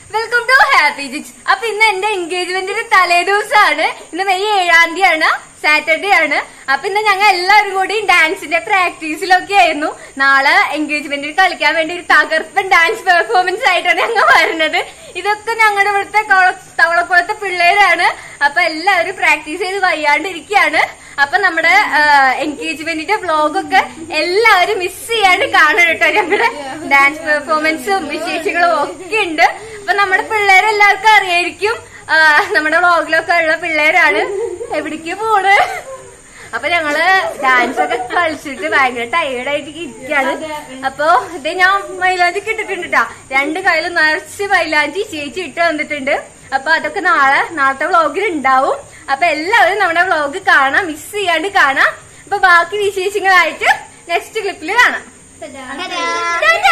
Welcome to happy ജിക്സ് അപ്പൊ ഇന്ന് എന്റെ എൻഗേജ്മെന്റിന്റെ തലേ ദിവസമാണ് ഇന്ന് മെയ് ഏഴാം തീയതി ആണ് സാറ്റർഡേ ആണ് അപ്പൊ ഇന്ന് ഞങ്ങൾ എല്ലാവരും കൂടി ഡാൻസിന്റെ പ്രാക്ടീസിലൊക്കെ ആയിരുന്നു നാളെ എൻഗേജ്മെന്റിൽ കളിക്കാൻ വേണ്ടി ഒരു തകർപ്പൻ ഡാൻസ് പെർഫോമൻസ് ആയിട്ടാണ് ഞങ്ങൾ വരുന്നത് ഇതൊക്കെ ഞങ്ങളുടെ ഇവിടുത്തെ കൊള- തവളക്കുളത്തെ പിള്ളേരാണ് അപ്പൊ എല്ലാവരും പ്രാക്ടീസ് ചെയ്ത് വയ്യാണ്ടിരിക്കുകയാണ് അപ്പൊ നമ്മുടെ എൻഗേജ്മെന്റിന്റെ വ്ളോഗൊക്കെ എല്ലാവരും മിസ് ചെയ്യാണ്ട് കാണണം കേട്ടോ ഞങ്ങളുടെ ഡാൻസ് പെർഫോമൻസും വിശേഷങ്ങളും ഒക്കെ ഉണ്ട് അപ്പൊ നമ്മുടെ പിള്ളേരെല്ലാവർക്കും അറിയായിരിക്കും ആ, നമ്മുടെ വ്ളോഗിലൊക്കെ ഉള്ള പിള്ളേരാണ് എവിടേക്ക് പോണ് അപ്പൊ ഞങ്ങള് ഡാൻസ് ഒക്കെ കളിച്ചിട്ട് ഭയങ്കര ടയേർഡായിട്ട് ഇരിക്കുകയാണ് അപ്പൊ ഇത് ഞാൻ മൈലാഞ്ചി ഇട്ടിട്ടുണ്ട് കേട്ടാ രണ്ട് കയ്യിലും നിറച്ച് മൈലാഞ്ചി ചേച്ചി ഇട്ട് വന്നിട്ടുണ്ട് അപ്പൊ അതൊക്കെ നാളെ നാളത്തെ വ്ളോഗിൽ ഉണ്ടാവും അപ്പൊ എല്ലാവരും നമ്മുടെ വ്ളോഗ് കാണാം മിസ് ചെയ്യാണ്ട് കാണാം അപ്പൊ ബാക്കി വിശേഷങ്ങളായിട്ട് നെക്സ്റ്റ് ക്ലിപ്പിൽ കാണാം Ta-da.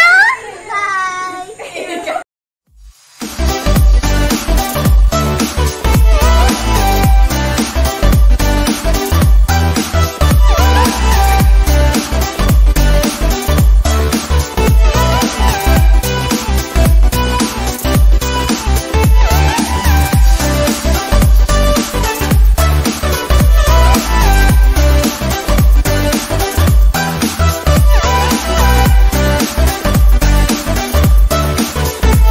Bye.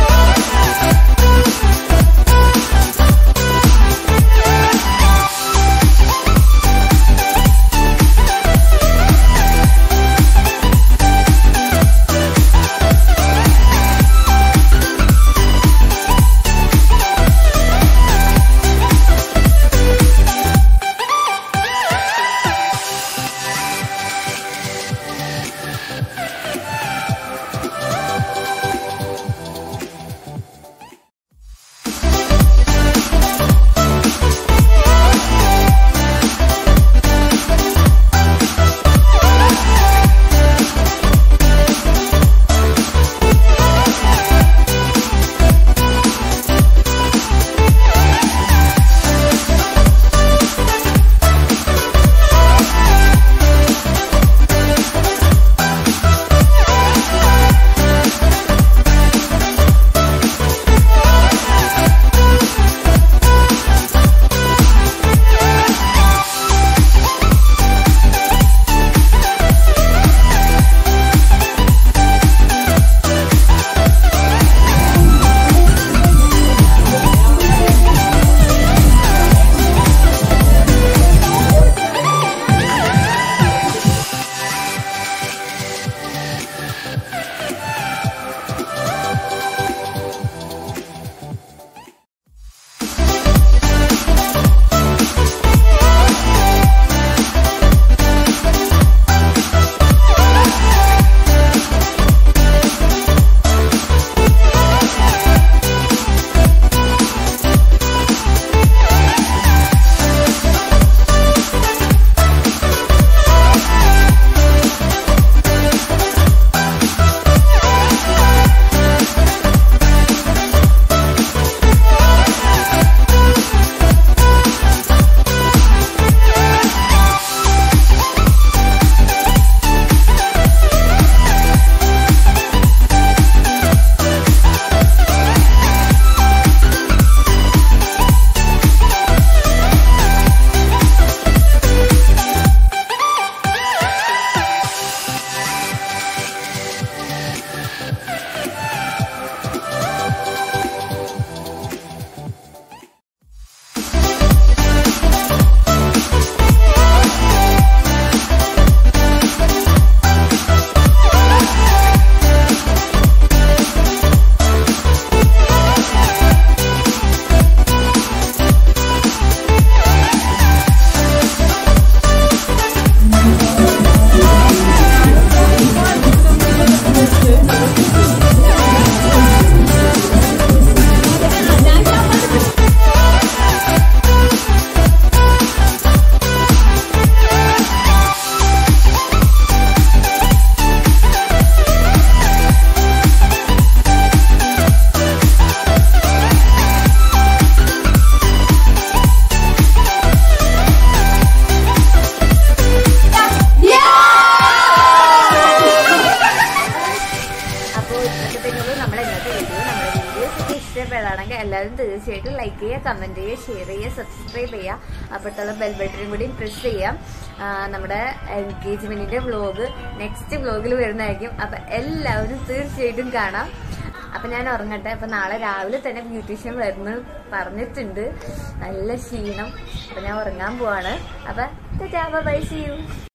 ഇഷ്ടപ്പെടുകയാണെങ്കിൽ എല്ലാവരും തീർച്ചയായിട്ടും ലൈക്ക് ചെയ്യുക കമന്റ് ചെയ്യുക ഷെയർ ചെയ്യുക സബ്സ്ക്രൈബ് ചെയ്യുക അപ്പോഴത്തുള്ള ബെൽ ബട്ടനും കൂടി പ്രസ് ചെയ്യാം ആ, നമ്മുടെ എൻഗേജ്മെന്റിന്റെ വ്ലോഗ് നെക്സ്റ്റ് വ്ലോഗിൽ വരുന്നതായിരിക്കും അപ്പൊ എല്ലാവരും തീർച്ചയായിട്ടും കാണാം അപ്പൊ ഞാൻ ഉറങ്ങട്ടെ അപ്പൊ നാളെ രാവിലെ തന്നെ ബ്യൂട്ടീഷ്യൻ വരുന്നു പറഞ്ഞിട്ടുണ്ട് നല്ല ക്ഷീണം അപ്പൊ ഞാൻ ഉറങ്ങാൻ പോവാണ് അപ്പൊ ബൈ സി യു